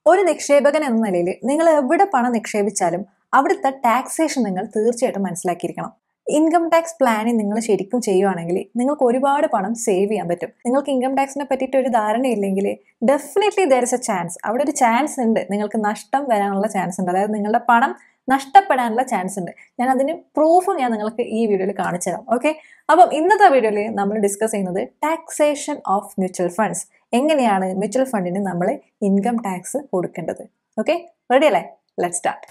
ഒരു നിക്ഷേപകൻ എന്ന നിലയിൽ നിങ്ങൾ എവിടെ പണം നിക്ഷേപിച്ചാലും അവിടുത്തെ ടാക്സേഷൻ നിങ്ങൾ തീർച്ചയായിട്ടും മനസ്സിലാക്കിയിരിക്കണം ഇൻകം ടാക്സ് പ്ലാനിങ് നിങ്ങൾ ശരിക്കും ചെയ്യുവാണെങ്കിൽ നിങ്ങൾക്ക് ഒരുപാട് പണം സേവ് ചെയ്യാൻ പറ്റും നിങ്ങൾക്ക് ഇൻകം ടാക്സിനെ പറ്റിയിട്ട് ഒരു ധാരണയില്ലെങ്കിൽ definitely there is a chance അവിടെ ഒരു ചാൻസ് ഉണ്ട് നിങ്ങൾക്ക് നഷ്ടം വരാനുള്ള ചാൻസ് ഉണ്ട് അതായത് നിങ്ങളുടെ പണം നഷ്ടപ്പെടാനുള്ള ചാൻസ് ഉണ്ട് ഞാൻ അതിന് പ്രൂഫും ഞാൻ നിങ്ങൾക്ക് ഈ വീഡിയോയിൽ കാണിച്ചു തരാം ഓക്കെ അപ്പം ഇന്നത്തെ വീഡിയോയിൽ നമ്മൾ ഡിസ്കസ് ചെയ്യുന്നത് ടാക്സേഷൻ ഓഫ് മ്യൂച്വൽ ഫണ്ട്സ് എങ്ങനെയാണ് മ്യൂച്വൽ ഫണ്ടിന് നമ്മൾ ഇൻകം ടാക്സ് കൊടുക്കേണ്ടത് ഓക്കെ റെഡി അല്ലേ ലെറ്റ് സ്റ്റാർട്ട്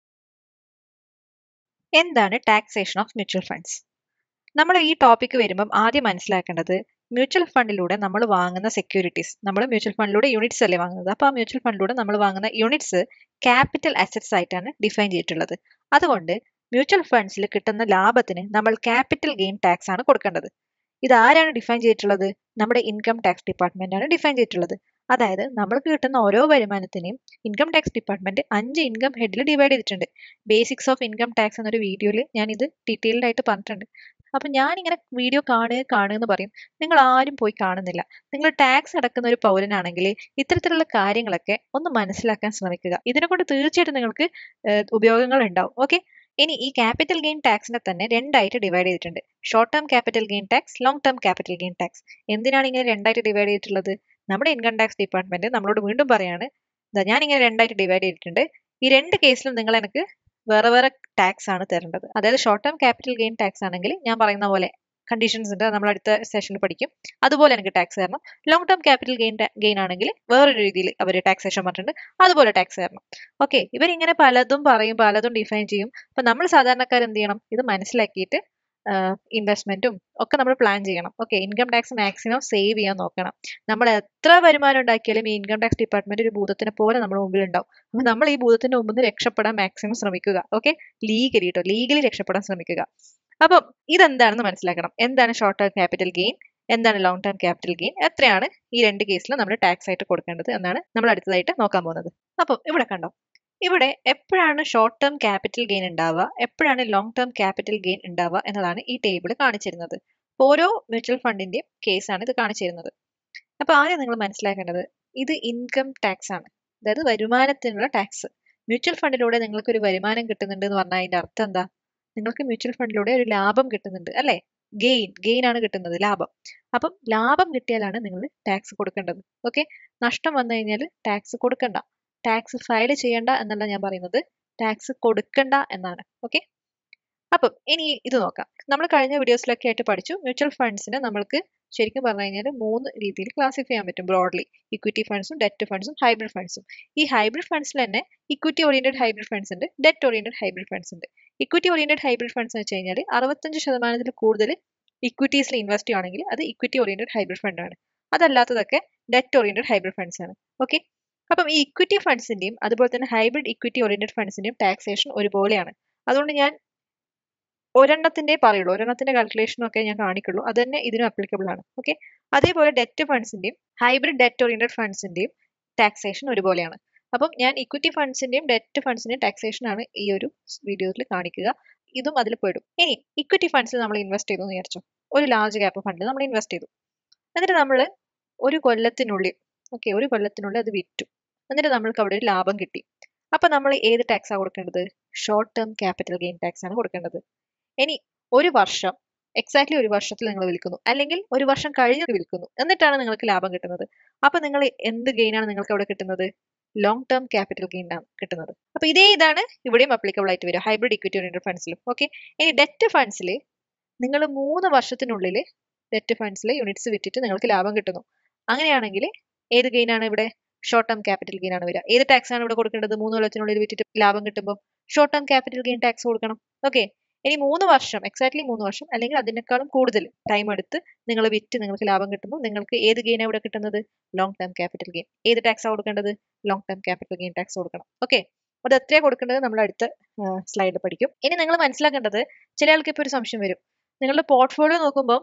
എന്താണ് ടാക്സേഷൻ ഓഫ് മ്യൂച്വൽ ഫണ്ട്സ് നമ്മൾ ഈ ടോപ്പിക്ക് വരുമ്പം ആദ്യം മനസ്സിലാക്കേണ്ടത് മ്യൂച്വൽ ഫണ്ടിലൂടെ നമ്മൾ വാങ്ങുന്ന സെക്യൂരിറ്റീസ് നമ്മൾ മ്യൂച്വൽ ഫണ്ടിലൂടെ യൂണിറ്റ്സ് അല്ലേ വാങ്ങുന്നത് അപ്പോൾ ആ മ്യൂച്വൽ ഫണ്ടിലൂടെ നമ്മൾ വാങ്ങുന്ന യൂണിറ്റ്സ് ക്യാപിറ്റൽ അസറ്റ്സ് ആയിട്ടാണ് ഡിഫൈൻ ചെയ്തിട്ടുള്ളത് അതുകൊണ്ട് മ്യൂച്വൽ ഫണ്ട്സിൽ കിട്ടുന്ന ലാഭത്തിന് നമ്മൾ ക്യാപിറ്റൽ ഗെയിൻ ടാക്സ് ആണ് കൊടുക്കേണ്ടത് ഇത് ആരാണ് ഡിഫൈൻ ചെയ്തിട്ടുള്ളത് നമ്മുടെ ഇൻകം ടാക്സ് ഡിപ്പാർട്ട്മെന്റ് ആണ് ഡിഫൈൻ ചെയ്തിട്ടുള്ളത് അതായത് നമ്മൾക്ക് കിട്ടുന്ന ഓരോ വരുമാനത്തിനെയും ഇൻകം ടാക്സ് ഡിപ്പാർട്ട്മെന്റ് അഞ്ച് ഇൻകം ഹെഡിൽ ഡിവൈഡ് ചെയ്തിട്ടുണ്ട് ബേസിക്സ് ഓഫ് ഇൻകം ടാക്സ് എന്നൊരു വീഡിയോയിൽ ഞാൻ ഇത് ഡീറ്റെയിൽഡ് ആയിട്ട് പറഞ്ഞിട്ടുണ്ട് അപ്പം ഞാനിങ്ങനെ വീഡിയോ കാണുക കാണുക എന്ന് പറയും നിങ്ങൾ ആരും പോയി കാണുന്നില്ല നിങ്ങൾ ടാക്സ് അടക്കുന്ന ഒരു പൗരനാണെങ്കിൽ ഇത്തരത്തിലുള്ള കാര്യങ്ങളൊക്കെ ഒന്ന് മനസ്സിലാക്കാൻ ശ്രമിക്കുക ഇതിനെ കൊണ്ട് തീർച്ചയായിട്ടും നിങ്ങൾക്ക് ഉപയോഗങ്ങൾ ഉണ്ടാവും ഓക്കെ ഇനി ഈ ക്യാപിറ്റൽ ഗെയിൻ ടാക്സിനെ തന്നെ രണ്ടായിട്ട് ഡിവൈഡ് ചെയ്തിട്ടുണ്ട് short term capital gain tax long term capital gain tax എന്തിനാണ് ഇങ്ങനെ രണ്ടായിട്ട് ഡിവൈഡ് ചെയ്തിട്ടുള്ളത് നമ്മുടെ ഇൻകം ടാക്സ് ഡിപ്പാർട്ട്മെന്റ് നമ്മളോട് വീണ്ടും പറയാണ് ഞാൻ ഇങ്ങനെ രണ്ടായിട്ട് ഡിവൈഡ് ചെയ്തിട്ടുണ്ട് ഈ രണ്ട് കേസിലും നിങ്ങൾ എനിക്ക് വേറെ വേറെ ടാക്സ് ആണ് തരേണ്ടത് അതായത് short term capital gain tax ആണെങ്കിൽ ഞാൻ പറയുന്ന പോലെ കണ്ടീഷൻസ് ഉണ്ട് നമ്മൾ അടുത്ത സെഷനിൽ പഠിക്കും അതുപോലെ എനിക്ക് ടാക്സ് തരണം long term capital gain gain ആണെങ്കിൽ വേറൊരു രീതിയിൽ അവർ ടാക്സേഷൻ പറഞ്ഞിട്ടുണ്ട് അതുപോലെ ടാക്സ് തരണം ഓക്കെ ഇവരിങ്ങനെ പലതും പറയും പലതും ഡിഫൈൻ ചെയ്യും അപ്പൊ നമ്മൾ സാധാരണക്കാർ എന്ത് ചെയ്യണം ഇത് മനസ്സിലാക്കിയിട്ട് ഇൻവെസ്റ്റ്മെന്റും ഒക്കെ നമ്മൾ പ്ലാൻ ചെയ്യണം okay income tax maximum save ചെയ്യാൻ നോക്കണം നമ്മൾ എത്ര വരുമാനം ഉണ്ടാക്കിയാലും ഈ ഇൻകം ടാക്സ് ഡിപ്പാർട്ട്മെന്റ് ഒരു ഭൂതത്തിനെ പോലെ നമ്മുടെ മുമ്പിൽ ഉണ്ടാവും അപ്പൊ നമ്മൾ ഈ ഭൂതത്തിന്റെ മുമ്പിൽ നിന്ന് രക്ഷപ്പെടാൻ മാക്സിമം ശ്രമിക്കുക ഓക്കെ ലീഗലി കേട്ടോ ലീഗലി രക്ഷപ്പെടാൻ ശ്രമിക്കുക അപ്പം ഇതെന്താണെന്ന് മനസ്സിലാക്കണം എന്താണ് ഷോർട്ട് ടേം ക്യാപിറ്റൽ ഗെയിൻ എന്താണ് ലോങ് ടേം ക്യാപിറ്റൽ ഗെയിൻ എത്രയാണ് ഈ രണ്ട് കേസിലും നമ്മൾ ടാക്സ് ആയിട്ട് കൊടുക്കേണ്ടത് എന്നാണ് നമ്മൾ അടുത്തതായിട്ട് നോക്കാൻ പോകുന്നത് അപ്പം ഇവിടെ കണ്ടോ ഇവിടെ എപ്പോഴാണ് ഷോർട്ട് ടേം ക്യാപിറ്റൽ ഗെയിൻ ഉണ്ടാവുക എപ്പോഴാണ് ലോങ് ടേം ക്യാപിറ്റൽ ഗെയിൻ ഉണ്ടാവുക എന്നതാണ് ഈ ടേബിൾ കാണിച്ചിരുന്നത് ഓരോ മ്യൂച്വൽ ഫണ്ടിന്റെയും കേസാണ് ഇത് കാണിച്ചിരുന്നത് അപ്പൊ ആദ്യം നിങ്ങൾ മനസ്സിലാക്കേണ്ടത് ഇത് ഇൻകം ടാക്സ് ആണ് അതായത് വരുമാനത്തിനുള്ള ടാക്സ് മ്യൂച്വൽ ഫണ്ടിലൂടെ നിങ്ങൾക്ക് ഒരു വരുമാനം കിട്ടുന്നുണ്ട് എന്ന് പറഞ്ഞാൽ അതിന്റെ അർത്ഥം എന്താ നിങ്ങൾക്ക് മ്യൂച്വൽ ഫണ്ടിലൂടെ ഒരു ലാഭം കിട്ടുന്നുണ്ട് അല്ലെ ഗെയിൻ ഗെയിൻ ആണ് കിട്ടുന്നത് ലാഭം അപ്പം ലാഭം കിട്ടിയാലാണ് നിങ്ങൾ ടാക്സ് കൊടുക്കേണ്ടത് ഓക്കെ നഷ്ടം വന്നു കഴിഞ്ഞാൽ ടാക്സ് കൊടുക്കണ്ട ടാക്സ് ഫയൽ ചെയ്യണ്ട എന്നല്ല ഞാൻ പറയുന്നത് ടാക്സ് കൊടുക്കണ്ട എന്നാണ് ഓക്കെ അപ്പം ഇനി ഇത് നോക്കാം നമ്മൾ കഴിഞ്ഞ വീഡിയോസിലൊക്കെ ആയിട്ട് പഠിച്ചു മ്യൂച്വൽ ഫണ്ട്സിനെ നമ്മൾക്ക് ശരിക്കും പറഞ്ഞു കഴിഞ്ഞാൽ മൂന്ന് രീതിയിൽ ക്ലാസിഫൈ ചെയ്യാൻ പറ്റും ബ്രോഡ്ലി ഇക്വിറ്റി ഫണ്ട്സും ഡെറ്റ് ഫണ്ട്സും ഹൈബ്രിഡ് ഫണ്ട്സും ഈ ഹൈബ്രിഡ് ഫണ്ട്സിൽ തന്നെ ഇക്വിറ്റി ഓറിയന്റഡ് ഹൈബ്രിഡ് ഫണ്ട്സ് ഉണ്ട് ഡെറ്റ് ഓറിയന്റഡ് ഹൈബ്രിഡ് ഫണ്ട്സ് ഉണ്ട് ഇക്വിറ്റി ഓറിയന്റഡ് ഹൈബ്രിഡ് ഫണ്ട്സ് എന്ന് വെച്ച് കഴിഞ്ഞാൽ അറുപത്തഞ്ച് ശതമാനത്തിൽ കൂടുതൽ ഇക്വിറ്റീസിൽ ഇൻവെസ്റ്റ് ചെയ്യുകയാണെങ്കിൽ അത് ഇക്വിറ്റി ഓറിയന്റഡ് ഹൈബ്രിഡ് ഫണ്ട് ആണ് അതല്ലാത്തതൊക്കെ ഡെറ്റ് ഓറിയന്റഡ് ഹൈബ്രിഡ് ഫണ്ട്സ് ആണ് ഓക്കെ അപ്പം ഈ ഇക്വിറ്റി ഫണ്ട്സിന്റെയും അതുപോലെ തന്നെ ഹൈബ്രിഡ് ഇക്വിറ്റി ഓറിയന്റഡ് ഫണ്ട്സിന്റെയും ടാക്സേഷൻ ഒരുപോലെയാണ് അതുകൊണ്ട് ഞാൻ ഒരെണ്ണത്തിന്റെ പറയുള്ളൂ ഒരെണ്ണത്തിന്റെ കാൽക്കുലേഷനും ഒക്കെ ഞാൻ കാണിക്കുള്ളൂ അത് തന്നെ ഇതിനും അപ്ലിക്കബിൾ ആണ് ഓക്കെ അതേപോലെ ഡെറ്റ് ഫണ്ട്സിന്റെയും ഹൈബ്രിഡ് ഡെറ്റ് ഓറിയന്റഡ് ഫണ്ട്സിന്റെയും ടാക്സേഷൻ ഒരുപോലെയാണ് അപ്പം ഞാൻ ഇക്വിറ്റി ഫണ്ട്സിന്റെയും ഡെറ്റ് ഫണ്ട്സിന്റെയും ടാക്സേഷൻ ആണ് ഈ ഒരു വീഡിയോയിൽ കാണിക്കുക ഇതും അതിൽ പെടും ഇനി ഇക്വിറ്റി ഫണ്ട്സിൽ നമ്മൾ ഇൻവെസ്റ്റ് ചെയ്തു എന്ന് വിചാരിച്ചു ഒരു ലാർജ് ക്യാപ്പ് ഫണ്ടിൽ നമ്മൾ ഇൻവെസ്റ്റ് ചെയ്തു എന്നിട്ട് നമ്മൾ ഒരു കൊല്ലത്തിനുള്ളിൽ ഓക്കെ ഒരു കൊല്ലത്തിനുള്ളിൽ അത് വിറ്റു എന്നിട്ട് നമ്മൾക്ക് അവിടെ ഒരു ലാഭം കിട്ടി അപ്പൊ നമ്മൾ ഏത് ടാക്സാണ് കൊടുക്കേണ്ടത് short term capital gain tax ആണ് കൊടുക്കേണ്ടത് ഇനി ഒരു വർഷം എക്സാക്ട്ലി ഒരു വർഷത്തിൽ നിങ്ങൾ വിൽക്കുന്നു അല്ലെങ്കിൽ ഒരു വർഷം കഴിഞ്ഞ് വിൽക്കുന്നു എന്നിട്ടാണ് നിങ്ങൾക്ക് ലാഭം കിട്ടുന്നത് അപ്പൊ നിങ്ങൾ എന്ത് ഗെയിൻ ആണ് നിങ്ങൾക്ക് അവിടെ കിട്ടുന്നത് ലോങ് ടേം ക്യാപിറ്റൽ ഗെയിൻ ആണ് കിട്ടുന്നത് അപ്പൊ ഇതേ ഇതാണ് ഇവിടെയും അപ്ലിക്കബിൾ ആയിട്ട് വരിക ഹൈബ്രിഡ് ഇക്വിറ്റി ഓറിയന്റഡ് ഫണ്ട്സിലും ഓക്കെ ഇനി ഡെറ്റ് ഫണ്ട്സിൽ നിങ്ങൾ മൂന്ന് വർഷത്തിനുള്ളിൽ ഡെറ്റ് ഫണ്ട്സിൽ യൂണിറ്റ്സ് വിറ്റിട്ട് നിങ്ങൾക്ക് ലാഭം കിട്ടുന്നു അങ്ങനെയാണെങ്കിൽ ഏത് ഗെയിൻ ആണ് ഇവിടെ ഷോർട്ട് ടേം ക്യാപിറ്റൽ ഗെയിൻ ആണ് വരിക ഏത് ടാക്സ് ആണ് ഇവിടെ കൊടുക്കേണ്ടത് മൂന്ന് കൊല്ലത്തിനുള്ളിൽ വിറ്റിട്ട് ലാഭം കിട്ടുമ്പോൾ short term capital gain tax കൊടുക്കണം ഓക്കെ ഇനി മൂന്ന് വർഷം എക്സാക്ട്ലി മൂന്ന് വർഷം അല്ലെങ്കിൽ അതിനേക്കാളും കൂടുതൽ ടൈം എടുത്ത് നിങ്ങൾ വിറ്റ് നിങ്ങൾക്ക് ലാഭം കിട്ടുമ്പോൾ നിങ്ങൾക്ക് ഏത് ഗെയിൻ ഇവിടെ കിട്ടുന്നത് ലോങ് ടേം ക്യാപിറ്റൽ ഗെയിൻ ഏത് ടാക്സ് കൊടുക്കേണ്ടത് long term capital gain tax കൊടുക്കണം ഓക്കെ അത് എത്രയാ കൊടുക്കേണ്ടത് നമ്മൾ അടുത്ത സ്ലൈഡിൽ പഠിക്കും ഇനി നിങ്ങൾ മനസ്സിലാക്കേണ്ടത് ചില ആൾക്ക് ഇപ്പോൾ ഒരു സംശയം വരും നിങ്ങളുടെ പോർട്ട്ഫോളിയോ നോക്കുമ്പോൾ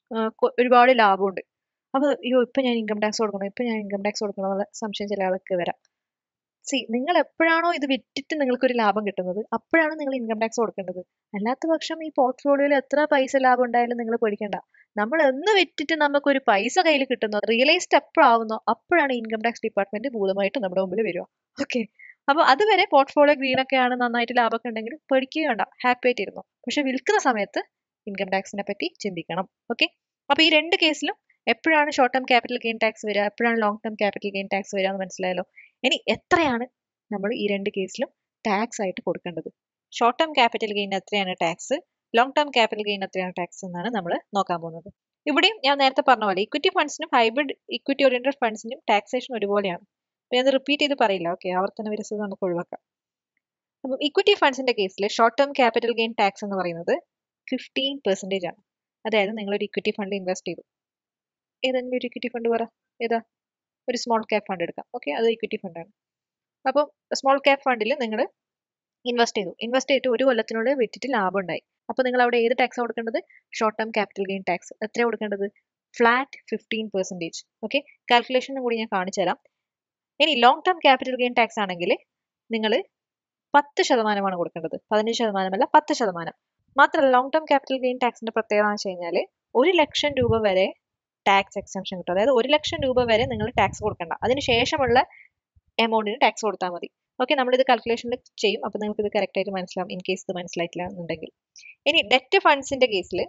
ഒരുപാട് ലാഭമുണ്ട് അപ്പോൾ അയ്യോ ഇപ്പം ഞാൻ ഇൻകം ടാക്സ് കൊടുക്കണം ഇപ്പം ഞാൻ ഇൻകം ടാക്സ് കൊടുക്കണം എന്നുള്ള സംശയം ചില ആൾക്ക് വരാം സി നിങ്ങൾ എപ്പോഴാണോ ഇത് വിറ്റിട്ട് നിങ്ങൾക്കൊരു ലാഭം കിട്ടുന്നത് അപ്പോഴാണ് നിങ്ങൾ ഇൻകം ടാക്സ് കൊടുക്കേണ്ടത് അല്ലാത്ത പക്ഷം ഈ പോർട്ട്ഫോളിയോയിൽ എത്ര പൈസ ലാഭം ഉണ്ടായാലും നിങ്ങൾ പേടിക്കണ്ട നമ്മൾ എന്ന് വിറ്റിട്ട് നമുക്കൊരു പൈസ കയ്യിൽ കിട്ടുന്നോ റിയലൈസ്ഡ് എപ്പോഴാവുന്നോ അപ്പോഴാണ് ഇൻകം ടാക്സ് ഡിപ്പാർട്ട്മെന്റ് ഭൂതമായിട്ട് നമ്മുടെ മുമ്പിൽ വരിക ഓക്കെ അപ്പോൾ അതുവരെ പോർട്ട്ഫോളിയോ ഗ്രീൻ ഒക്കെയാണ് നന്നായിട്ട് ലാഭമൊക്കെ ഉണ്ടെങ്കിൽ പേടിക്കുക വേണ്ട ഹാപ്പി ആയിട്ടിരുന്നു പക്ഷെ വിൽക്കുന്ന സമയത്ത് ഇൻകം ടാക്സിനെ പറ്റി ചിന്തിക്കണം ഓക്കെ അപ്പോൾ ഈ രണ്ട് കേസിലും എപ്പോഴാണ് short term capital gain tax വരിക എപ്പോഴാണ് long term capital gain tax വരിക എന്ന് മനസ്സിലായല്ലോ ഇനി എത്രയാണ് നമ്മൾ ഈ രണ്ട് കേസിലും ടാക്സ് ആയിട്ട് കൊടുക്കേണ്ടത് ഷോർട്ട് ടേം ക്യാപിറ്റൽ ഗെയിൻ എത്രയാണ് tax long term capital gain എത്രയാണ് ടാക്സ് എന്നാണ് നമ്മൾ നോക്കാൻ പോകുന്നത് ഇവിടെയും ഞാൻ നേരത്തെ പറഞ്ഞ പോലെ ഇക്വിറ്റി ഫണ്ട്സിനും ഹൈബ്രിഡ് ഇക്വിറ്റി ഓറിയന്റഡ് ഫണ്ട്സിനും ടാക്സേഷൻ ഒരുപോലെയാണ് അപ്പോൾ ഞാൻ റിപ്പീറ്റ് ചെയ്ത് പറയില്ല ഓക്കെ ആവർത്തന വിരസത നമുക്ക് ഒഴിവാക്കാം അപ്പം ഇക്വിറ്റി ഫണ്ട്സിന്റെ കേസിൽ short term capital gain tax എന്ന് പറയുന്നത് ഫിഫ്റ്റീൻ പെർസെൻറ്റേജ് ആണ് അതായത് നിങ്ങളൊരു ഇക്വിറ്റി ഫണ്ട് ഇൻവെസ്റ്റ് ചെയ്തു ഏതെങ്കിലും ഒരു ഇക്വിറ്റി ഫണ്ട് പറ ഏതാ ഒരു സ്മോൾ ക്യാപ് ഫണ്ട് എടുക്കാം ഓക്കെ അത് ഇക്വിറ്റി ഫണ്ടാണ് അപ്പം സ്മോൾ ക്യാപ് ഫണ്ടിൽ നിങ്ങൾ ഇൻവെസ്റ്റ് ചെയ്തു ഇൻവെസ്റ്റ് ചെയ്തിട്ട് ഒരു കൊല്ലത്തിനുള്ളിൽ വിറ്റിട്ട് ലാഭം ഉണ്ടായി അപ്പോൾ നിങ്ങൾ അവിടെ ഏത് ടാക്സ് കൊടുക്കേണ്ടത് short term capital gain tax എത്രയാണ് കൊടുക്കേണ്ടത് ഫ്ലാറ്റ് ഫിഫ്റ്റീൻ പെർസെൻറ്റേജ് ഓക്കെ കാൽക്കുലേഷനും കൂടി ഞാൻ കാണിച്ചു തരാം ഇനി long term capital gain tax ആണെങ്കിൽ നിങ്ങൾ പത്ത് ശതമാനമാണ് കൊടുക്കേണ്ടത് പതിനഞ്ച് ശതമാനമല്ല പത്ത് ശതമാനം മാത്രമല്ല ലോങ് ടേം ക്യാപിറ്റൽ ഗെയിൻ ടാക്സിന്റെ പ്രത്യേകത എന്ന് വെച്ച് കഴിഞ്ഞാൽ ഒരു ലക്ഷം രൂപ വരെ ടാക്സ് എക്സംഷൻ കിട്ടും അതായത് ഒരു ലക്ഷം രൂപ വരെ നിങ്ങൾ ടാക്സ് കൊടുക്കണ്ട അതിന് ശേഷമുള്ള എമൗണ്ടിന് ടാക്സ് കൊടുത്താൽ മതി ഓക്കെ നമ്മളിത് കാൽക്കുലേഷനിൽ ചെയ്യും അപ്പോൾ നിങ്ങൾക്ക് ഇത് കറക്റ്റ് ആയിട്ട് മനസ്സിലാവും ഇൻ കേസ് ഇത് മനസ്സിലായിട്ടില്ല എന്നുണ്ടെങ്കിൽ ഇനി ഡെറ്റ് ഫണ്ട്സിന്റെ കേസിൽ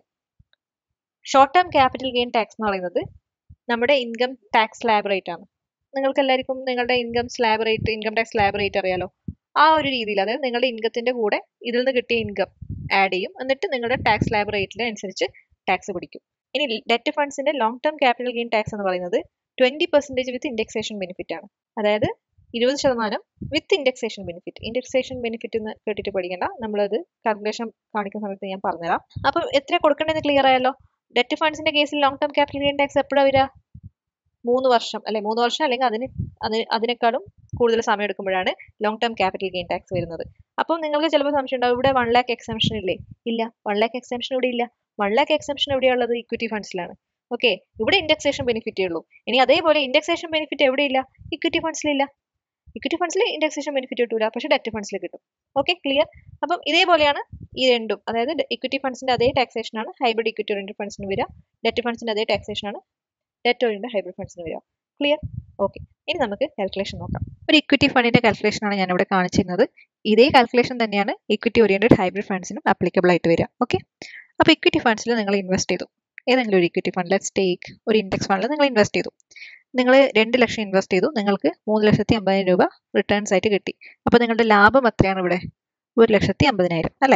short term capital gain tax എന്ന് പറയുന്നത് നമ്മുടെ ഇൻകം ടാക്സ് ലാബ് റേറ്റ് ആണ് നിങ്ങൾക്ക് എല്ലാവർക്കും നിങ്ങളുടെ income slab rate income tax slab rate അറിയാലോ ആ ഒരു രീതിയിൽ അതായത് നിങ്ങളുടെ ഇൻകത്തിന്റെ കൂടെ ഇതിൽ നിന്ന് കിട്ടിയ ഇൻകം ആഡ് ചെയ്യും എന്നിട്ട് നിങ്ങളുടെ ടാക്സ് ലാബ് റേറ്റിന് അനുസരിച്ച് ടാക്സ് പിടിക്കും ഇനി ഡെറ്റ് ഫണ്ട്സിന്റെ long term capital gain tax എന്ന് പറയുന്നത് twenty percentage with indexation benefit ആണ് അതായത് ഇരുപത് ശതമാനം with indexation benefit indexation benefit എന്ന് കേട്ടിട്ട് പഠിക്കണ്ട നമ്മളത് കാൽക്കുലേഷൻ കാണിക്കുന്ന സമയത്ത് ഞാൻ പറഞ്ഞുതരാം അപ്പം എത്ര കൊടുക്കേണ്ടതെന്ന് ക്ലിയർ ആയല്ലോ ഡെറ്റ് ഫണ്ട്സിന്റെ കേസിൽ long term capital gain tax എപ്പോഴാണ് വരിക മൂന്ന് വർഷം അല്ലെ മൂന്ന് വർഷം അല്ലെങ്കിൽ അതിന് അതിന് അതിനേക്കാളും കൂടുതൽ സമയം എടുക്കുമ്പോഴാണ് long term capital gain tax വരുന്നത് അപ്പം നിങ്ങൾക്ക് ചിലപ്പോൾ സംശയം ഉണ്ടാവും ഇവിടെ വൺ ലാക്ക് എക്സംഷൻ ഇല്ലേ ഇല്ല വൺ ലാക്ക് എക്സംഷൻ ഇവിടെ ഇല്ല വൺ ലാക്ക് എക്സംഷൻ എവിടെയുള്ളത് ഇക്വിറ്റി ഫണ്ട്സിലാണ് ഓക്കെ ഇവിടെ ഇൻഡെക്സേഷൻ ബെനിഫിറ്റേ ഉള്ളൂ ഇനി അതേപോലെ ഇൻഡെക്സേഷൻ ബെനിഫിറ്റ് എവിടെയില്ല ഇക്വിറ്റി ഫണ്ട്സിലില്ല ഇക്വിറ്റി ഫണ്ട്സിൽ ഇൻഡെക്സേഷൻ ബെനിഫിറ്റ് കിട്ടൂല പക്ഷെ ഡെറ്റ് ഫണ്ട്സിൽ കിട്ടും ഓക്കെ ക്ലിയർ അപ്പം ഇതേപോലെയാണ് ഈ രണ്ടും അതായത് ഇക്വിറ്റി ഫണ്ട്സിന്റെ അതേ ടാക്സേഷൻ ആണ് ഹൈബ്രിഡ് ഇക്വിറ്റി ഓറിയന്റഡ് ഫണ്ട്സിന് വരിക ഡെറ്റ് ഫണ്ട്സിന്റെ അതേ ടാക്സേഷൻ ആണ് ഡെറ്റ് ഓറിയന്റഡ് ഹൈബ്രിഡ് ഫണ്ട്സിന് വരിക ക്ലിയർ ഓക്കെ ഇനി നമുക്ക് കാൽക്കുലേഷൻ നോക്കാം ഒരു ഇക്വിറ്റി ഫണ്ടിന്റെ കാൽക്കുലേഷൻ ആണ് ഞാൻ ഇവിടെ കാണിച്ചിരുന്നത് ഇതേ കാൽക്കുലേഷൻ തന്നെയാണ് ഇക്വിറ്റി ഓറിയന്റഡ് ഹൈബ്രിഡ് ഫണ്ട്സിനും ആപ്ലിക്കബിൾ ആയിട്ട് വരിക ഓക്കെ അപ്പോൾ ഇക്വിറ്റി ഫണ്ട്സിൽ നിങ്ങൾ ഇൻവെസ്റ്റ് ചെയ്തു ഏതെങ്കിലും ഒരു ഇക്വിറ്റി ഫണ്ട് ലെറ്റ് ടേക്ക് ഒരു ഇൻഡെക്സ് ഫണ്ടിൽ നിങ്ങൾ ഇൻവെസ്റ്റ് ചെയ്തു നിങ്ങൾ രണ്ട് ലക്ഷം ഇൻവെസ്റ്റ് ചെയ്തു നിങ്ങൾക്ക് മൂന്ന് ലക്ഷത്തി അമ്പതിനായിരം രൂപ റിട്ടേൺസ് ആയിട്ട് കിട്ടി അപ്പോൾ നിങ്ങളുടെ ലാഭം എത്രയാണ് ഇവിടെ ഒരു ലക്ഷത്തി അമ്പതിനായിരം അല്ലേ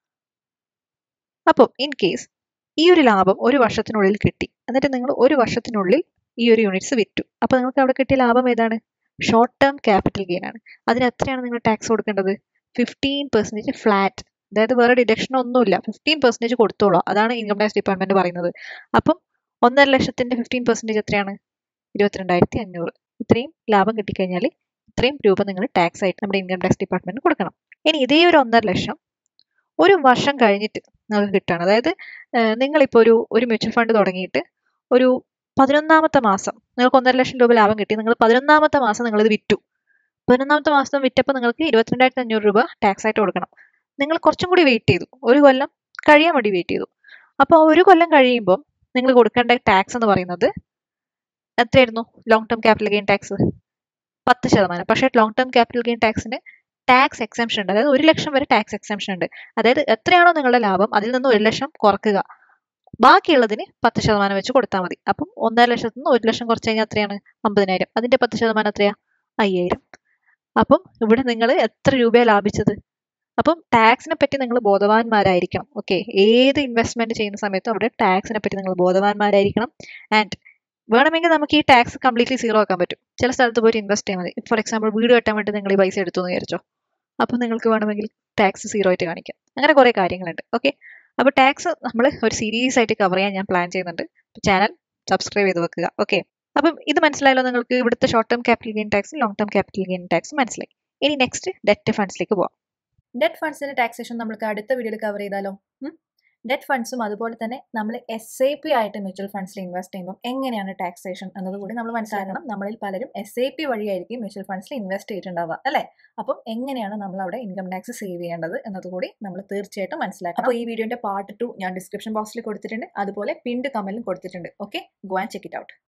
അപ്പോൾ ഇൻ കേസ് ഈ ഒരു ലാഭം ഒരു വർഷത്തിനുള്ളിൽ കിട്ടി എന്നിട്ട് നിങ്ങൾ ഒരു വർഷത്തിനുള്ളിൽ ഈ ഒരു യൂണിറ്റ്സ് വിറ്റു അപ്പോൾ നിങ്ങൾക്ക് അവിടെ കിട്ടിയ ലാഭം ഏതാണ് ഷോർട്ട് ടേം ക്യാപിറ്റൽ ഗെയിൻ ആണ് അതിന് എത്രയാണ് നിങ്ങൾ ടാക്സ് കൊടുക്കേണ്ടത് ഫിഫ്റ്റീൻ പെർസെൻറ്റേജ് ഫ്ലാറ്റ് അതായത് വേറെ ഡിഡക്ഷൻ ഒന്നുമില്ല ഫിഫ്റ്റീൻ പെർസെൻറ്റേജ് കൊടുത്തോളൂ അതാണ് ഇൻകം ടാക്സ് ഡിപ്പാർട്ട്മെന്റ് പറയുന്നത് അപ്പം ഒന്നര ലക്ഷത്തിന്റെ ഫിഫ്റ്റീൻ പെർസെൻറ്റേജ് എത്രയാണ് ഇരുപത്തിരണ്ടായിരത്തി അഞ്ഞൂറ് ഇത്രയും ലാഭം കിട്ടിക്കഴിഞ്ഞാൽ ഇത്രയും രൂപ നിങ്ങൾ ടാക്സ് ആയിട്ട് നമ്മുടെ ഇൻകം ടാക്സ് ഡിപ്പാർട്ട്മെന്റ് കൊടുക്കണം ഇനി ഇതേ ഒരു ഒന്നര ലക്ഷം ഒരു വർഷം കഴിഞ്ഞിട്ട് നിങ്ങൾക്ക് കിട്ടുകയാണ് അതായത് നിങ്ങളിപ്പോൾ ഒരു ഒരു മ്യൂച്വൽ ഫണ്ട് തുടങ്ങിയിട്ട് ഒരു പതിനൊന്നാമത്തെ മാസം നിങ്ങൾക്ക് ഒന്നര ലക്ഷം രൂപ ലാഭം കിട്ടി നിങ്ങൾ പതിനൊന്നാമത്തെ മാസം നിങ്ങളിത് വിറ്റു പതിനൊന്നാമത്തെ മാസം വിറ്റപ്പോൾ നിങ്ങൾക്ക് ഇരുപത്തിരണ്ടായിരത്തി അഞ്ഞൂറ് രൂപ ടാക്സ് ആയിട്ട് കൊടുക്കണം നിങ്ങൾ കുറച്ചും കൂടി വെയിറ്റ് ചെയ്തു ഒരു കൊല്ലം കഴിയാൻ വേണ്ടി വെയിറ്റ് ചെയ്തു അപ്പോൾ ഒരു കൊല്ലം കഴിയുമ്പോൾ നിങ്ങൾ കൊടുക്കേണ്ട ടാക്സ് എന്ന് പറയുന്നത് എത്രയായിരുന്നു long term capital gain tax പത്ത് ശതമാനം പക്ഷേ ലോങ് ടേം ക്യാപിറ്റൽ ഗെയിൻ ടാക്സിന് ടാക്സ് എക്സംഷൻ ഉണ്ട് അതായത് ഒരു ലക്ഷം വരെ ടാക്സ് എക്സംഷൻ ഉണ്ട് അതായത് എത്രയാണോ നിങ്ങളുടെ ലാഭം അതിൽ നിന്ന് ഒരു ലക്ഷം കുറക്കുക ബാക്കിയുള്ളതിന് പത്ത് ശതമാനം വെച്ച് കൊടുത്താൽ മതി അപ്പം ഒന്നര ലക്ഷത്തിൽ നിന്ന് ഒരു ലക്ഷം കുറച്ച് കഴിഞ്ഞാൽ എത്രയാണ് അമ്പതിനായിരം അതിന്റെ പത്ത് ശതമാനം എത്രയാ അയ്യായിരം അപ്പം ഇവിടെ നിങ്ങൾ എത്ര രൂപയാണ് ലാഭിച്ചത് അപ്പം ടാക്സിനെ പറ്റി നിങ്ങൾ ബോധവാന്മാരായിരിക്കണം ഓക്കെ ഏത് ഇൻവെസ്റ്റ്മെന്റ് ചെയ്യുന്ന സമയത്തും അവിടെ ടാക്സിനെ പറ്റി നിങ്ങൾ ബോധവാന്മാരായിരിക്കണം ആൻഡ് വേണമെങ്കിൽ നമുക്ക് ഈ ടാക്സ് കംപ്ലീറ്റ്ലി സീറോ ആക്കാൻ പറ്റും ചില സ്ഥലത്ത് പോയിട്ട് ഇൻവെസ്റ്റ് ചെയ്യാൻ മതി ഫോർ എക്സാമ്പിൾ വീട് കെട്ടാൻ വേണ്ടി നിങ്ങൾ ഈ പൈസ എടുത്തു എന്ന് വിചാരിച്ചോ അപ്പോൾ നിങ്ങൾക്ക് വേണമെങ്കിൽ ടാക്സ് സീറോ ആയിട്ട് കാണിക്കാം അങ്ങനെ കുറേ കാര്യങ്ങളുണ്ട് ഓക്കെ അപ്പോൾ ടാക്സ് നമ്മൾ ഒരു സീരീസ് ആയിട്ട് കവർ ചെയ്യാൻ ഞാൻ പ്ലാൻ ചെയ്യുന്നുണ്ട് ചാനൽ സബ്സ്ക്രൈബ് ചെയ്ത് വെക്കുക ഓക്കെ അപ്പം ഇത് മനസ്സിലായല്ലോ നിങ്ങൾക്ക് ഇവിടുത്തെ short term capital gain tax long term capital gain tax മനസ്സിലായി ഇനി നെക്സ്റ്റ് ഡെറ്റ് ഫണ്ട്സിലേക്ക് പോവാം ഡെറ്റ് ഫണ്ട്സിന്റെ ടാക്സേഷൻ നമുക്ക് അടുത്ത വീഡിയോയിൽ കവർ ചെയ്താലോ ഡെറ്റ് ഫണ്ട്സും അതുപോലെ തന്നെ നമ്മൾ എസ് ഐ പി ആയിട്ട് മ്യൂച്വൽ ഫണ്ട്സിൽ ഇൻവെസ്റ്റ് ചെയ്യുമ്പോൾ എങ്ങനെയാണ് ടാക്സേഷൻ എന്നത് കൂടി നമ്മൾ മനസ്സിലാക്കണം നമ്മളിൽ പലരും എസ് ഐ പി വഴിയായിരിക്കും മ്യൂച്വൽ ഫണ്ട്സിൽ ഇൻവെസ്റ്റ് ചെയ്തിട്ടുണ്ടാവുക അല്ലേ അപ്പം എങ്ങനെയാണ് നമ്മൾ അവിടെ ഇൻകം ടാക്സ് സേവ് ചെയ്യേണ്ടത് എന്നത് കൂടി നമ്മൾ തീർച്ചയായിട്ടും മനസ്സിലാക്കണം അപ്പോൾ ഈ വീഡിയോന്റെ പാർട്ട് ടു ഞാൻ ഡിസ്ക്രിപ്ഷൻ ബോക്സിൽ കൊടുത്തിട്ടുണ്ട് അതുപോലെ പിൻഡ് കമന്റിലും കൊടുത്തിട്ടുണ്ട് okay go and check it out